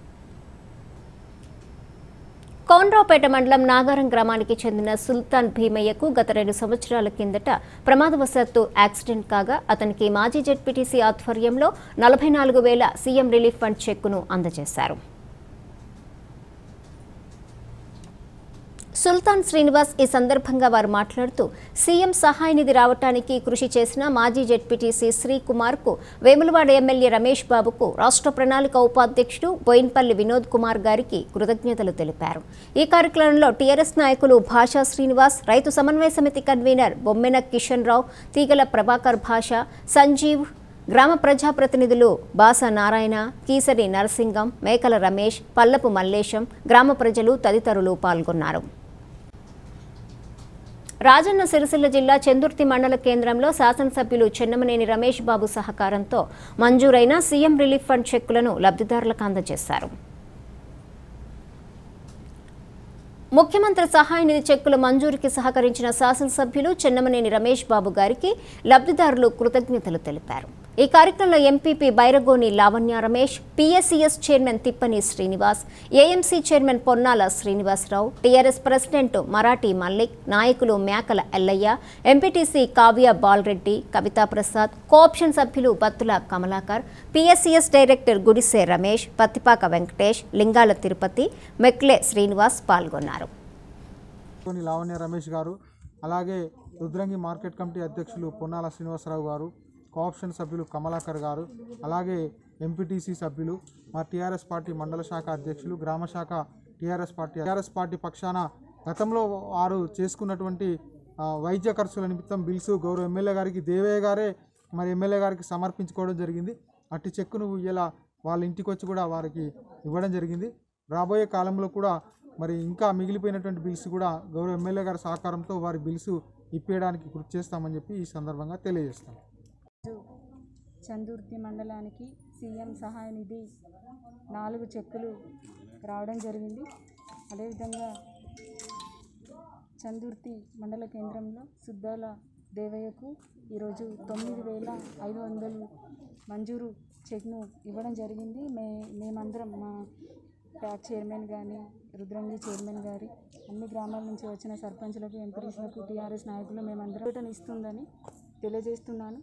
కౌన్రావుపేట మండలం నాగారం గ్రామానికి చెందిన సుల్తాన్ భీమయ్యకు గత రెండు సంవత్సరాల కిందట ప్రమాదవశాత్తు యాక్సిడెంట్ కాగా అతనికి మాజీ జెడ్పీటీసీ ఆధ్వర్యంలో నలభై నాలుగు వేల సీఎం రిలీఫ్ ఫండ్ చెక్కును అందజేశారు సుల్తాన్ శ్రీనివాస్ ఈ సందర్భంగా వారు మాట్లాడుతూ సీఎం సహాయ నిధి రావటానికి కృషి చేసిన మాజీ జెడ్పీటీసీ శ్రీకుమార్కు వేములవాడ ఎమ్మెల్యే రమేష్ బాబుకు రాష్ట్ర ప్రణాళిక ఉపాధ్యక్షుడు బోయిన్పల్లి వినోద్ కుమార్ గారికి కృతజ్ఞతలు తెలిపారు ఈ కార్యక్రమంలో టీఆర్ఎస్ నాయకులు భాషా శ్రీనివాస్ రైతు సమన్వయ సమితి కన్వీనర్ బొమ్మెన కిషన్ రావు తీగల ప్రభాకర్ భాష సంజీవ్ గ్రామ ప్రజాప్రతినిధులు బాస నారాయణ కీసరి నరసింగం మేకల రమేష్ పల్లపు మల్లేశం గ్రామ ప్రజలు తదితరులు పాల్గొన్నారు రాజన్న సిరిసిల్ల జిల్లా చందుర్తి మండల కేంద్రంలో శాసనసభ్యులు చెన్నమనేని రమేష్ బాబు సహకారంతో మంజూరైన సీఎం రిలీఫ్ ఫండ్ చెక్కులను లబ్ధిదారులకు అందజేశారు ముఖ్యమంత్రి సహాయ నిధి చెక్కుల మంజూరుకి సహకరించిన శాసనసభ్యులు చెన్నమనేని రమేష్ బాబు గారికి లబ్ధిదారులు కృతజ్ఞతలు తెలిపారు ఈ కార్యక్రమంలో MPP Bairagoni Lavanya Ramesh PSCS chairman Tippani Srinivas AMC chairman Ponnala Srinivasarao TRS president Marathi Mallik నాయకులు మేకల ఎల్లయ్య ఎంపీటీసీ కావ్య బాలరెడ్డి కవితా ప్రసాద్ కోఆప్షన్ సభ్యులు బత్తుల కమలాకర్ పీఎస్సీఎస్ డైరెక్టర్ గుడిసే రమేష్ పత్తిపాక వెంకటేష్ లింగాల తిరుపతి మెక్లే శ్రీనివాస్ పాల్గొన్నారు కొన్ని లావణ్య రమేష్ గారు అలాగే రుద్రంగి మార్కెట్ కమిటీ అధ్యక్షులు పొన్నాల శ్రీనివాసరావు గారు కోఆప్షన్ సభ్యులు కమలాకర్ గారు అలాగే ఎంపీటీసీ సభ్యులు మా టీఆర్ఎస్ పార్టీ మండల శాఖ అధ్యక్షులు గ్రామ శాఖ టీఆర్ఎస్ పార్టీ టీఆర్ఎస్ పార్టీ పక్షాన గతంలో వారు చేసుకున్నటువంటి ఆ, వైద్య ఖర్చుల నిమిత్తం బిల్స్ గౌరవ ఎమ్మెల్యే గారికి దేవయ్య గారే మరి ఎమ్మెల్యే గారికి సమర్పించుకోవడం జరిగింది అట్టి చెక్కును ఇలా వాళ్ళ ఇంటికి వచ్చి కూడా వారికి ఇవ్వడం జరిగింది రాబోయే కాలంలో కూడా మరి ఇంకా మిగిలిపోయినటువంటి బిల్స్ కూడా గౌరవ ఎమ్మెల్యే గారి సహకారంతో వారి బిల్స్ ఇప్పేయడానికి కృషి చేస్తామని చెప్పి ఈ సందర్భంగా తెలియజేస్తాం చందుర్తి మండలానికి సీఎం సహాయ నిధి నాలుగు చెక్కులు రావడం జరిగింది అదేవిధంగా చందుర్తి మండల కేంద్రంలో సుద్దాల దేవయ్యకు ఈరోజు తొమ్మిది వేల ఐదు వందలు మంజూరు చెక్ను ఇవ్వడం జరిగింది మే మేమందరం మా ప్యాక్ చైర్మన్ కానీ రుద్రంగి చైర్మన్ గారి అన్ని గ్రామాల నుంచి వచ్చిన సర్పంచులకు ఎంపీటీసీలకు టీఆర్ఎస్ నాయకులు మేమందరం రిటర్న్ ఇస్తుందని తెలియజేస్తున్నాను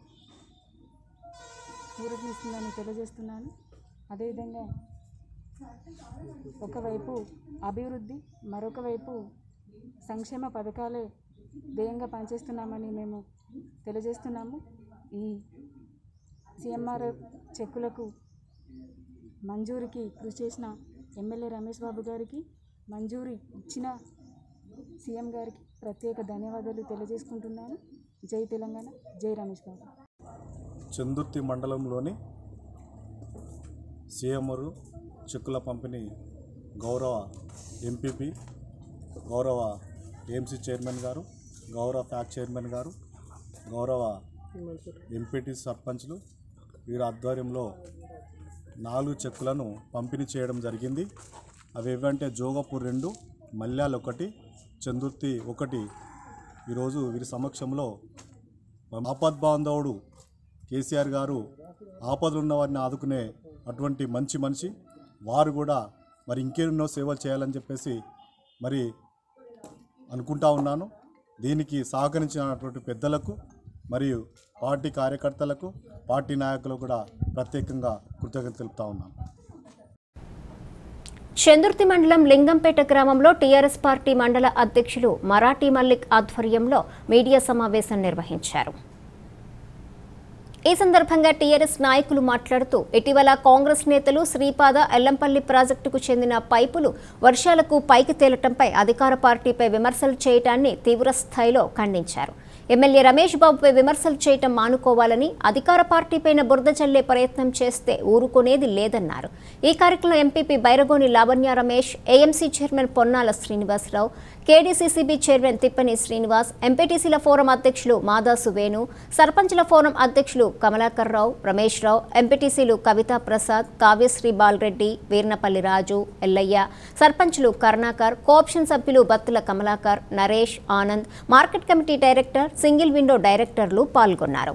ఊరటిస్తుందని తెలియజేస్తున్నాను అదేవిధంగా ఒకవైపు అభివృద్ధి మరొక వైపు సంక్షేమ పథకాలే ధ్యేయంగా పనిచేస్తున్నామని మేము తెలియజేస్తున్నాము ఈ సిఎంఆర్ చెక్కులకు మంజూరికి కృషి చేసిన ఎమ్మెల్యే రమేష్ బాబు గారికి మంజూరి ఇచ్చిన సీఎం గారికి ప్రత్యేక ధన్యవాదాలు తెలియజేసుకుంటున్నాను జై తెలంగాణ జై రమేష్ బాబు చందుర్తి మండలంలోని సీఎంఆర్ చెక్కుల పంపిణీ గౌరవ ఎంపీపీ గౌరవ ఏఎంసీ చైర్మన్ గారు గౌరవ ఫ్యాక్ చైర్మన్ గారు గౌరవ ఎంపీటీ సర్పంచ్లు వీరి ఆధ్వర్యంలో నాలుగు చెక్కులను పంపిణీ చేయడం జరిగింది అవి ఏవంటే జోగపూర్ రెండు మల్యాల్ ఒకటి చందుర్తి ఒకటి ఈరోజు వీరి సమక్షంలో ఆపద్బాంధవుడు కేసీఆర్ గారు ఆపదలు ఉన్న వారిని ఆదుకునే అటువంటి మంచి మనిషి వారు కూడా మరి ఇంకెన్నో సేవలు చేయాలని చెప్పేసి మరి అనుకుంటా ఉన్నాను దీనికి సహకరించినటువంటి పెద్దలకు మరియు పార్టీ కార్యకర్తలకు పార్టీ నాయకులకు కూడా ప్రత్యేకంగా కృతజ్ఞత తెలుపుతా ఉన్నాను చందుర్తి మండలం లింగంపేట గ్రామంలో టీఆర్ఎస్ పార్టీ మండల అధ్యక్షులు మరాఠీ మల్లిక్ ఆధ్వర్యంలో మీడియా సమావేశం నిర్వహించారు ఈ సందర్భంగా టీఆర్ఎస్ నాయకులు మాట్లాడుతూ ఇటీవల కాంగ్రెస్ నేతలు శ్రీపాద ఎల్లంపల్లి ప్రాజెక్టుకు చెందిన పైపులు వర్షాలకు పైకి తేలటంపై అధికార పార్టీపై విమర్శలు చేయటాన్ని తీవ్ర స్థాయిలో ఖండించారు ఎమ్మెల్యే రమేష్ బాబుపై విమర్శలు చేయటం మానుకోవాలని అధికార పార్టీపైన బురద చల్లే ప్రయత్నం చేస్తే ఊరుకునేది లేదన్నారు ఈ కార్యక్రమంలో MPP Bairagoni Lavanya Ramesh AMC chairman Ponnala Srinivasarao KDCCB chairman Tippani Srinivas ఎంపీటీసీల ఫోరం అధ్యక్షులు మాదాసు వేణు సర్పంచుల ఫోరం అధ్యక్షులు కమలాకర్ రావు రమేష్ రావు ఎంపీటీసీలు కవితా ప్రసాద్ కావ్యశ్రీ బాలరెడ్డి వీర్నపల్లి రాజు ఎల్లయ్య సర్పంచులు కరుణాకర్ కోఆప్షన్ సభ్యులు Battula Kamalakar Naresh Anand market committee director single window డైరెక్టర్లు పాల్గొన్నారు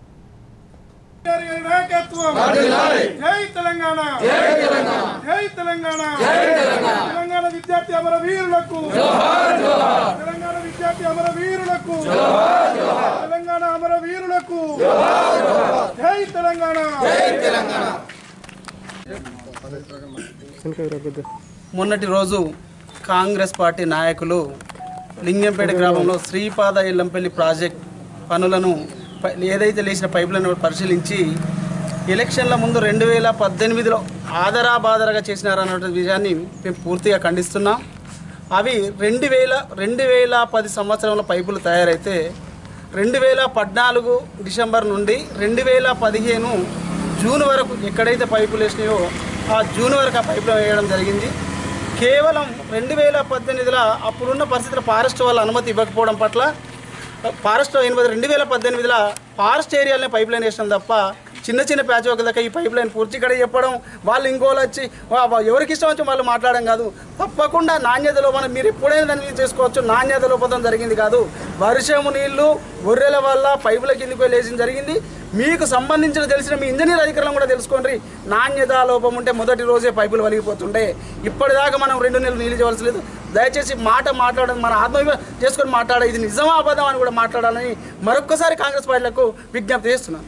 జై తెలంగాణ జై తెలంగాణ తెలంగాణ విద్యార్థి అమర వీరులకు తెలంగాణ విద్యార్థి అమర వీరులకు తెలంగాణ అమర వీరులకు జై తెలంగాణ మొన్నటి రోజు కాంగ్రెస్ పార్టీ నాయకులు లింగంపేట గ్రామంలో శ్రీపాద ఇల్లంపల్లి ప్రాజెక్ట్ పనులను ప- ఏదైతే లేచిన పైపులను పరిశీలించి ఎలక్షన్ల ముందు రెండు వేల పద్దెనిమిదిలో ఆదరా బాదరగా చేసినారన్న విషయాన్ని మేము పూర్తిగా ఖండిస్తున్నాం అవి రెండు వేల రెండు వేల పది సంవత్సరంలో పైపులు తయారైతే రెండు వేల పద్నాలుగు డిసెంబర్ నుండి రెండు వేల పదిహేను జూన్ వరకు ఎక్కడైతే పైపులు వేసినాయో ఆ జూన్ వరకు ఆ పైపులు వేయడం జరిగింది కేవలం రెండు వేల పద్దెనిమిదిలో అప్పుడున్న పరిస్థితుల్లో ఫారెస్ట్ వాళ్ళ అనుమతి ఇవ్వకపోవడం పట్ల ఫారెస్ట్ ఎనిమిది రెండు వేల పద్దెనిమిదిలో ఫారెస్ట్ ఏరియాలనే పైప్ లైన్ వేసినాం తప్ప చిన్న చిన్న ప్యాచ్ ఒక దాకా ఈ పైప్ లైన్ పూర్తి ఇక్కడ చెప్పడం వాళ్ళు ఇంకోళ్ళు వచ్చి వా- వా- ఎవరికి ఇష్టం వచ్చి వాళ్ళు మాట్లాడడం కాదు తప్పకుండా నాణ్యత లోపం మీరు ఎప్పుడైనా దాన్ని మీద చేసుకోవచ్చు నాణ్యత లోపం జరిగింది కాదు వర్షము నీళ్లు గొర్రెల వల్ల పైపుల కిందికి లేచిన జరిగింది మీకు సంబంధించిన తెలిసిన మీ ఇంజనీర్ అధికారులను కూడా తెలుసుకోండి నాణ్యత లోపం ఉంటే మొదటి రోజే పైపులు వలిగిపోతుండే ఇప్పటిదాకా మనం రెండు నెలలు నీళ్ళు చేయవలసి లేదు దయచేసి మాట మాట్లాడడం మన ఆత్మవిమర్శ చేసుకొని మాట్లాడే ఇది నిజమా అబద్ధం అని కూడా మాట్లాడాలని మరొక్కసారి కాంగ్రెస్ పార్టీలకు విజ్ఞప్తి చేస్తున్నాను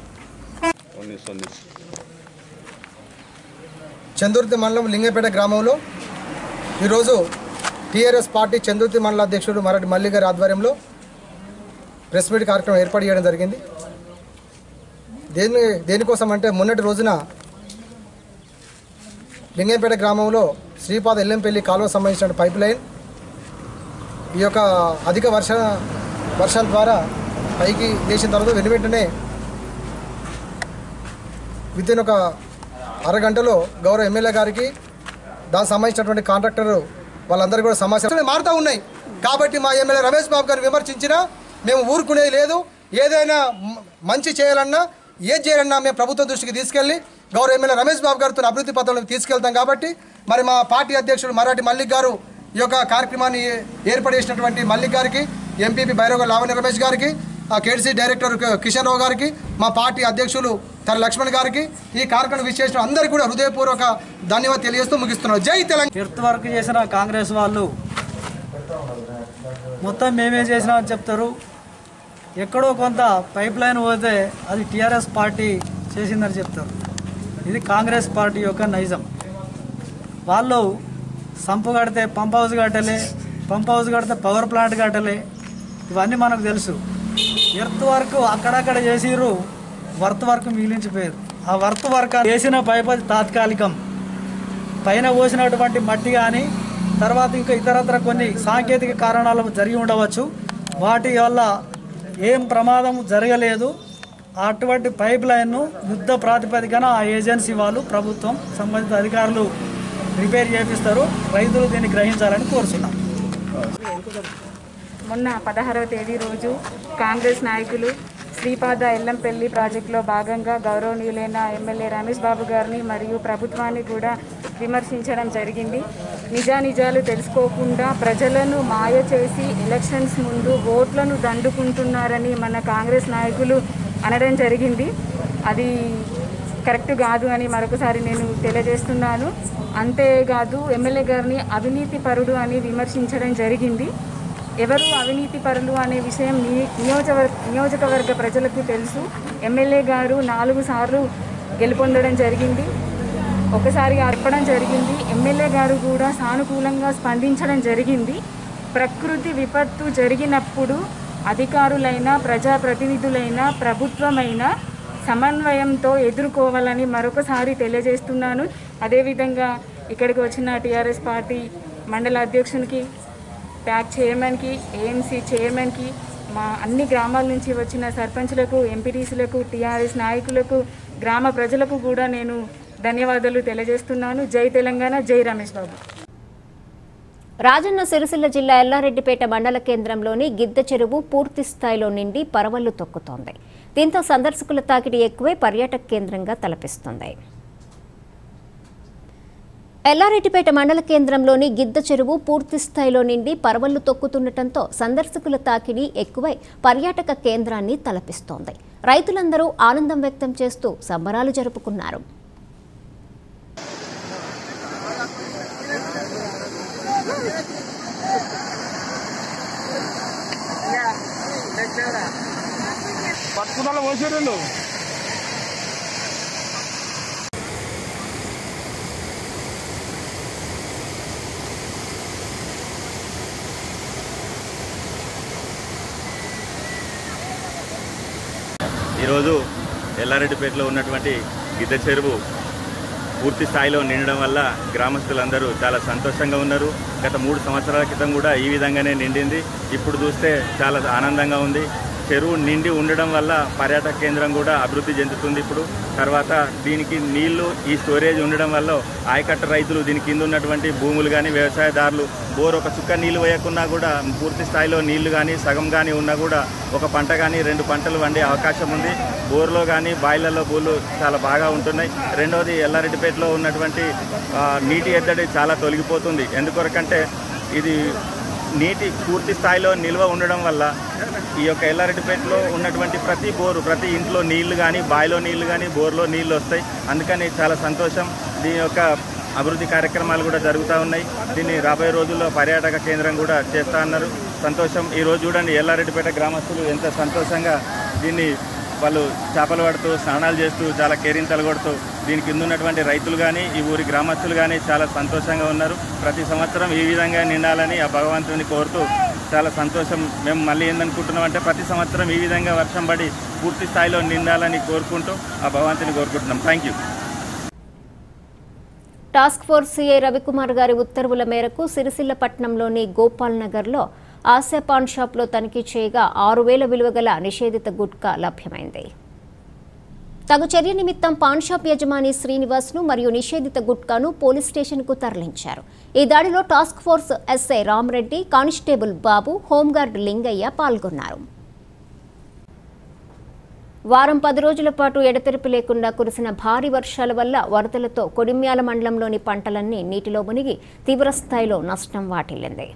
చందుర్తి మండలం లింగపేట గ్రామంలో ఈరోజు టీఆర్ఎస్ పార్టీ చందుర్తి మండల అధ్యక్షుడు మరటి మల్లి గారి ఆధ్వర్యంలో ప్రెస్ మీట్ కార్యక్రమం ఏర్పాటు చేయడం జరిగింది దేని దేనికోసం అంటే మొన్నటి రోజున లింగంపేట గ్రామంలో శ్రీపాద ఎల్లంపల్లి కాలువ సంబంధించిన పైప్ లైన్ ఈ యొక్క అధిక వర్ష వర్షాల ద్వారా పైకి వేసిన తర్వాత వెను వెంటనే వితిన్ ఒక అరగంటలో గౌరవ ఎమ్మెల్యే గారికి దానికి సంబంధించినటువంటి కాంట్రాక్టర్ వాళ్ళందరూ కూడా సమాచారం మారుతూ ఉన్నాయి కాబట్టి మా ఎమ్మెల్యే రమేష్ బాబు గారిని విమర్శించినా మేము ఊరుకునేది లేదు ఏదైనా మ- మంచి చేయాలన్నా ఏది చేయాలన్నా మేము ప్రభుత్వం దృష్టికి తీసుకెళ్ళి గౌరవ ఎమ్మెల్యే రమేష్ బాబు గారితో అభివృద్ధి పథంలోకి తీసుకెళ్తాం కాబట్టి మరి మా పార్టీ అధ్యక్షుడు మరాఠీ మల్లిక్ గారు ఈ యొక్క కార్యక్రమాన్ని ఏర్పాటు చేసినటువంటి మల్లిక్ గారికి ఎంపీపీ బైరోగ లావణ్య రమేష్ గారికి ఆ కేడీసీ డైరెక్టర్ కి- కిషన్ రావు గారికి మా పార్టీ అధ్యక్షులు తన లక్ష్మణ్ గారికి ఈ కార్యక్రమం విశేషం అందరికీ కూడా హృదయపూర్వక ధన్యవాదాలు తెలియజేస్తూ ముగిస్తున్నాం జై తెలంగాణ ఎర్త్ వర్క్ చేసిన కాంగ్రెస్ వాళ్ళు మొత్తం మేమే చేసినామని చెప్తారు ఎక్కడో కొంత పైప్ లైన్ పోతే అది టీఆర్ఎస్ పార్టీ చేసిందని చెప్తారు ఇది కాంగ్రెస్ పార్టీ యొక్క నైజం వాళ్ళు సంపు కడితే పంప్ హౌస్ కట్టలే పంప్ హౌస్ కడితే పవర్ ప్లాంట్ కట్టలే ఇవన్నీ మనకు తెలుసు ఎర్త్ వర్క్ అక్కడక్కడ చేసిర్రు వర్త్ వర్క్ మిగిలించిపోయారు ఆ వర్త్ వర్క్ చేసిన పైప్ అది తాత్కాలికం పైన పోసినటువంటి మట్టి కానీ తర్వాత ఇంకా ఇతరత్ర కొన్ని సాంకేతిక కారణాలు జరిగి ఉండవచ్చు వాటి వల్ల ఏం ప్రమాదం జరగలేదు అటువంటి పైప్ లైన్ను యుద్ధ ప్రాతిపదికన ఆ ఏజెన్సీ వాళ్ళు ప్రభుత్వం సంబంధిత అధికారులు రిపేర్ చేపిస్తారు రైతులు దీన్ని గ్రహించాలని కోరుతున్నాం మొన్న పదహారవ తేదీ రోజు కాంగ్రెస్ నాయకులు శ్రీపాద ఎల్లంపల్లి ప్రాజెక్టులో భాగంగా గౌరవనీయులైన ఎమ్మెల్యే రమేష్ బాబు గారిని మరియు ప్రభుత్వాన్ని కూడా విమర్శించడం జరిగింది నిజానిజాలు తెలుసుకోకుండా ప్రజలను మాయ చేసి ఎలక్షన్స్ ముందు ఓట్లను దండుకుంటున్నారని మన కాంగ్రెస్ నాయకులు అనడం జరిగింది అది కరెక్ట్ కాదు అని మరొకసారి నేను తెలియజేస్తున్నాను అంతేకాదు ఎమ్మెల్యే గారిని అవినీతి పరుడు అని విమర్శించడం జరిగింది ఎవరు అవినీతి పరులు అనే విషయం ని- నియోజకవర్గ నియోజకవర్గ ప్రజలకు తెలుసు ఎమ్మెల్యే గారు నాలుగు సార్లు గెలుపొందడం జరిగింది ఒకసారి అర్పడం జరిగింది ఎమ్మెల్యే గారు కూడా సానుకూలంగా స్పందించడం జరిగింది ప్రకృతి విపత్తు జరిగినప్పుడు అధికారులైన ప్రజాప్రతినిధులైన ప్రభుత్వమైన సమన్వయంతో ఎదుర్కోవాలని మరొకసారి తెలియజేస్తున్నాను అదేవిధంగా ఇక్కడికి వచ్చిన టీఆర్ఎస్ పార్టీ మండల అధ్యక్షునికి ప్యాక్ చైర్మన్కి ఏఎంసీ చైర్మన్కి మా అన్ని గ్రామాల నుంచి వచ్చిన సర్పంచ్లకు ఎంపీటీసీలకు టీఆర్ఎస్ నాయకులకు గ్రామ ప్రజలకు కూడా నేను ధన్యవాదాలు తెలియజేస్తున్నాను జై తెలంగాణ జై రమేష్ బాబు రాజన్న సిరిసిల్ల జిల్లా ఎల్లారెడ్డిపేట మండల కేంద్రంలోని గిద్ద చెరువు పూర్తి స్థాయిలో నిండి పరవళ్లు తొక్కుతోంది దీంతో సందర్శకుల తాకిడి ఎక్కువై పర్యాటక కేంద్రంగా తలపిస్తుంది ఎల్లారెడ్డిపేట మండల కేంద్రంలోని గిద్ద చెరువు పూర్తి స్థాయిలో నిండి పరవళ్లు తొక్కుతుండటంతో సందర్శకుల తాకిడి ఎక్కువై పర్యాటక కేంద్రాన్ని తలపిస్తోంది రైతులందరూ ఆనందం వ్యక్తం చేస్తూ సంబరాలు జరుపుకున్నారు పట్టుకున్న పోసేరు ఈరోజు ఎల్లారెడ్డిపేటలో ఉన్నటువంటి గిద్ద చెరువు పూర్తి స్థాయిలో నిండడం వల్ల గ్రామస్తులందరూ చాలా సంతోషంగా ఉన్నారు గత మూడు సంవత్సరాల క్రితం కూడా ఈ విధంగానే నిండింది ఇప్పుడు చూస్తే చాలా ఆనందంగా ఉంది చెరువు నిండి ఉండడం వల్ల పర్యాటక కేంద్రం కూడా అభివృద్ధి చెందుతుంది ఇప్పుడు తర్వాత దీనికి నీళ్లు ఈ స్టోరేజ్ ఉండడం వల్ల ఆయకట్ట రైతులు దీని కింద ఉన్నటువంటి భూములు కానీ వ్యవసాయదారులు బోర్ ఒక చుక్క నీళ్లు వేయకున్నా కూడా పూర్తి స్థాయిలో నీళ్లు కానీ సగం కానీ ఉన్నా కూడా ఒక పంట కానీ రెండు పంటలు వండే అవకాశం ఉంది బోర్లో కానీ బాయిలర్లో బోర్లు చాలా బాగా ఉంటున్నాయి రెండవది ఎల్లారెడ్డిపేటలో ఉన్నటువంటి ఆ, నీటి ఎద్దడి చాలా తొలగిపోతుంది ఎందుకొరకంటే ఇది నీటి పూర్తి స్థాయిలో నిల్వ ఉండడం వల్ల ఈ యొక్క ఎల్లారెడ్డిపేటలో ఉన్నటువంటి ప్రతి బోరు ప్రతి ఇంట్లో నీళ్లు కానీ బావిలో నీళ్లు కానీ బోర్లో నీళ్లు వస్తాయి అందుకని చాలా సంతోషం దీని యొక్క అభివృద్ధి కార్యక్రమాలు కూడా జరుగుతూ ఉన్నాయి దీన్ని రాబోయే రోజుల్లో పర్యాటక కేంద్రం కూడా చేస్తా అన్నారు సంతోషం ఈ రోజు చూడండి ఎల్లారెడ్డిపేట గ్రామస్తులు ఎంత సంతోషంగా దీన్ని వాళ్ళు చేపలు పడుతూ స్నానాలు చేస్తూ చాలా కేరింతలు కొడుతూ దీని కింద ఉన్నటువంటి రైతులు కానీ ఈ ఊరి గ్రామస్తులు కానీ చాలా సంతోషంగా ఉన్నారు ప్రతి సంవత్సరం ఈ విధంగా నిండాలని ఆ భగవంతుని కోరుతూ చాలా సంతోషం మేము మళ్ళీ ఏందనుకుంటున్నాం అంటే ప్రతి సంవత్సరం ఈ విధంగా వర్షం పడి పూర్తి స్థాయిలో నిండాలని కోరుకుంటూ ఆ భగవంతుని కోరుకుంటున్నాం thank you task force CI Ravikumar గారి ఉత్తర్వుల మేరకు సిరిసిల్ల పట్టణంలోని గోపాల్ నగర్లో ఆశా పాన్ షాప్లో తనిఖీ చేయగా ఆరు వేల విలువ గల నిషేధిత గుట్కా లభ్యమైంది తగు చర్య నిమిత్తం పాన్ షాప్ యజమాని శ్రీనివాస్ను మరియు నిషేధిత గుట్కాను పోలీస్ స్టేషన్కు తరలించారు ఈ దాడిలో task force SI Ramareddy constable Babu home guard Lingaiah పాల్గొన్నారు వారం పది రోజుల పాటు ఎడతెరిపి లేకుండా కురిసిన భారీ వర్షాల వల్ల వరదలతో కొడిమ్యాల మండలంలోని పంటలన్నీ నీటిలో మునిగి తీవ్రస్థాయిలో నష్టం వాటిల్లింది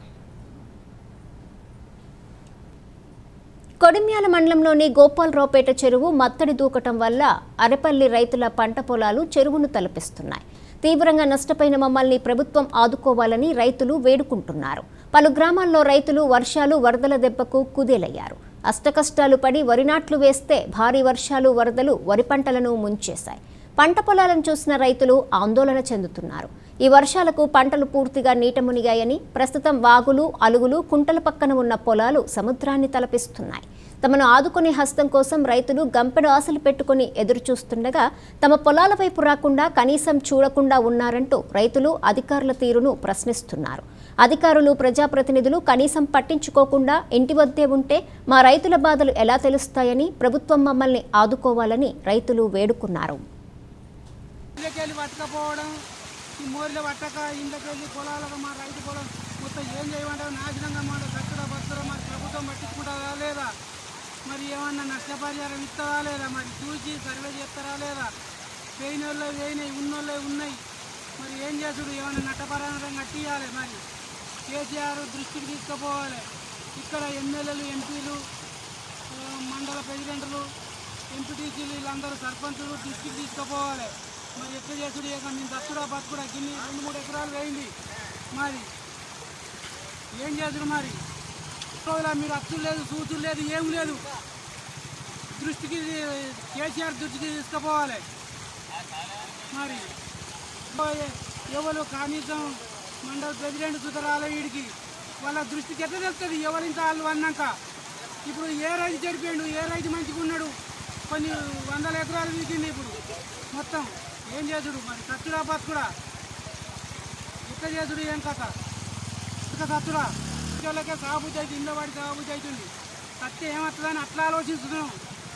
కొడిమ్యాల మండలంలోని గోపాలరావుపేట చెరువు మత్తడి దూకటం వల్ల అరపల్లి రైతుల పంట పొలాలు చెరువును తలపిస్తున్నాయి తీవ్రంగా నష్టపోయిన మమ్మల్ని ప్రభుత్వం ఆదుకోవాలని రైతులు వేడుకుంటున్నారు పలు గ్రామాల్లో రైతులు వర్షాలు వరదల దెబ్బకు కుదేలయ్యారు అష్టకష్టాలు పడి వరి నాట్లు వేస్తే భారీ వర్షాలు వరదలు వరి పంటలను ముంచేశాయి పంట పొలాలను చూసిన రైతులు ఆందోళన చెందుతున్నారు ఈ వర్షాలకు పంటలు పూర్తిగా నీట మునిగాయని ప్రస్తుతం వాగులు అలుగులు కుంటల పక్కన ఉన్న పొలాలు సముద్రాన్ని తలపిస్తున్నాయి తమను ఆదుకునే హస్తం కోసం రైతులు గంపెడు ఆశలు పెట్టుకుని ఎదురు చూస్తుండగా తమ పొలాల వైపు రాకుండా కనీసం చూడకుండా ఉన్నారంటూ రైతులు అధికారుల తీరును ప్రశ్నిస్తున్నారు అధికారులు ప్రజాప్రతినిధులు కనీసం పట్టించుకోకుండా ఇంటి వద్దే ఉంటే మా రైతుల బాధలు ఎలా తెలుస్తాయని ప్రభుత్వం మమ్మల్ని ఆదుకోవాలని రైతులు వేడుకున్నారు ఇళ్ళకెళ్ళి పట్టకపోవడం ఈ మోరిలో పట్టక ఇంట్లోకెళ్ళి పొలాలకు మా రైతు పొలం మొత్తం ఏం చేయమంటారు నాశనంగా మాట కట్టడా బతురా మరి ప్రభుత్వం పట్టించుకుంటారా లేదా మరి ఏమన్నా నష్టపరిహారం ఇస్తారా లేదా మరి చూసి సర్వే చేస్తారా లేదా వేయిన వాళ్ళే వేయినాయి ఉన్నోళ్ళే ఉన్నాయి మరి ఏం చేసుడు ఏమన్నా నష్టపరిహారం కట్టియాలి మరి కేసీఆర్ దృష్టికి తీసుకుపోవాలి ఇక్కడ ఎమ్మెల్యేలు ఎంపీలు ఆ, మండల ప్రెసిడెంట్లు ఎంపీటీసీలు వీళ్ళందరూ సర్పంచులు దృష్టికి తీసుకుపోవాలి మరి ఎట్లా చేసుడు ఇక మేము దత్తుడా బతుకుడా గిన్ని రెండు మూడు ఎకరాలు వేయింది మరి ఏం చేసుడు మరి రోజుల మీరు అచ్చులు లేదు సూచులు లేదు ఏం లేదు దృష్టికి కేసీఆర్ దృష్టికి తీసుకుపోవాలి మరి ఎవరు కనీసం మండల ప్రెసిడెంట్ సుతరాల వీడికి వాళ్ళ దృష్టికి ఎట్లా తెలుస్తుంది ఎవరింత వాళ్ళు అన్నాక ఇప్పుడు ఏ రైతు చెడిపోయాడు ఏ రైతు మంచిగా ఉన్నాడు కొన్ని వందల ఎకరాలు వీకింది ఇప్పుడు మొత్తం ఏం చేసుడు మరి సత్తుడా బతుకుడా ఎట్లా చేసుడు ఏం కథ ఇక సత్తుడా వాళ్ళకే సాగుబుద్ధి అయితే ఇళ్ళ వాడి సాగుబుద్ధి అవుతుంది సత్య ఏమవుతుందని అట్లా ఆలోచిస్తున్నాం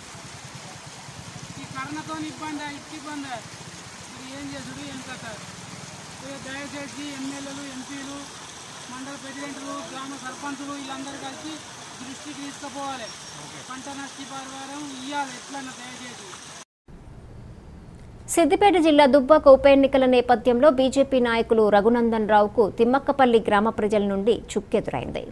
ఈ కరోనాతో ఇబ్బంది ఇట్టి ఇబ్బంది మరి ఏం చేసుడు ఏం కథ ఇక దయచేసి ఎమ్మెల్యేలు ఎంపీలు మండల ప్రెసిడెంట్లు గ్రామ సర్పంచులు వీళ్ళందరూ కలిసి దృష్టికి తీసుకుపోవాలి పంట నష్టపరిహారం ఇవ్వాలి ఎట్లన్నా దయచేసి సిద్దిపేట జిల్లా దుబ్బాక ఉప ఎన్నికల నేపథ్యంలో బీజేపీ నాయకులు రఘునందన్ రావుకు తిమ్మక్కపల్లి గ్రామ ప్రజల నుండి చుక్కెదురైంది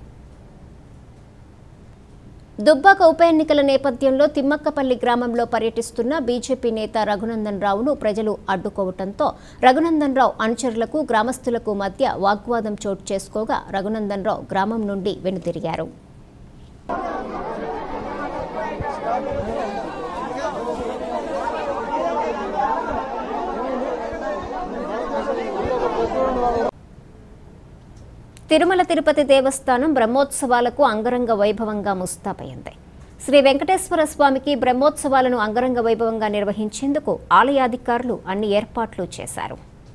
దుబ్బాక ఉప ఎన్నికల నేపథ్యంలో తిమ్మక్కపల్లి గ్రామంలో పర్యటిస్తున్న బీజేపీ నేత రఘునందన్ రావును ప్రజలు అడ్డుకోవడంతో రఘునందన్ రావు అనుచరులకు గ్రామస్తులకు మధ్య వాగ్వాదం చోటు చేసుకోగా రఘునందన్ రావు గ్రామం నుండి వెనుతిరిగారు తిరుమల తిరుపతి దేవస్థానం బ్రహ్మోత్సవాలకు అంగరంగ వైభవంగా ముస్తాబైంది శ్రీ వెంకటేశ్వర స్వామికి బ్రహ్మోత్సవాలను అంగరంగ వైభవంగా నిర్వహించేందుకు ఆలయాధికారులు అన్ని ఏర్పాట్లు చేశారు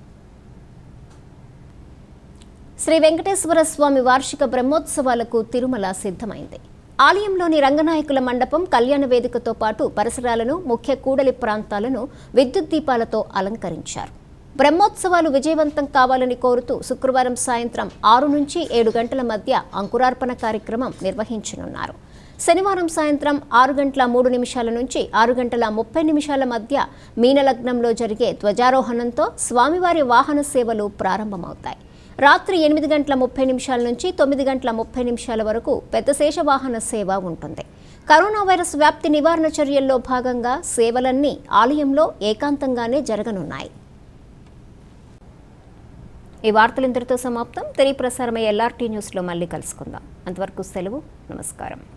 శ్రీ వెంకటేశ్వర స్వామి వార్షిక బ్రహ్మోత్సవాలకు తిరుమల సిద్ధమైంది ఆలయంలోని రంగనాయకుల మండపం కళ్యాణ వేదికతో పాటు పరిసరాలను ముఖ్య కూడలి ప్రాంతాలను విద్యుత్ దీపాలతో అలంకరించారు బ్రహ్మోత్సవాలు విజయవంతం కావాలని కోరుతూ శుక్రవారం సాయంత్రం ఆరు నుంచి ఏడు గంటల మధ్య అంకురార్పణ కార్యక్రమం నిర్వహించనున్నారు శనివారం సాయంత్రం ఆరు గంటల మూడు నిమిషాల నుంచి ఆరు గంటల ముప్పై నిమిషాల మధ్య మీనలగ్నంలో జరిగే ధ్వజారోహణంతో స్వామివారి వాహన సేవలు ప్రారంభమవుతాయి రాత్రి ఎనిమిది గంటల ముప్పై నిమిషాల నుంచి తొమ్మిది గంటల ముప్పై నిమిషాల వరకు పెద్ద శేష వాహన సేవ ఉంటుంది కరోనా వైరస్ వ్యాప్తి నివారణ చర్యల్లో భాగంగా సేవలన్నీ ఆలయంలో ఏకాంతంగానే జరగనున్నాయి ఈ వార్తలు ఇంతటితో సమాప్తం తిరిగి ప్రసారమయ్యే ఎల్ఆర్టీ న్యూస్లో మళ్ళీ కలుసుకుందాం అంతవరకు సెలవు నమస్కారం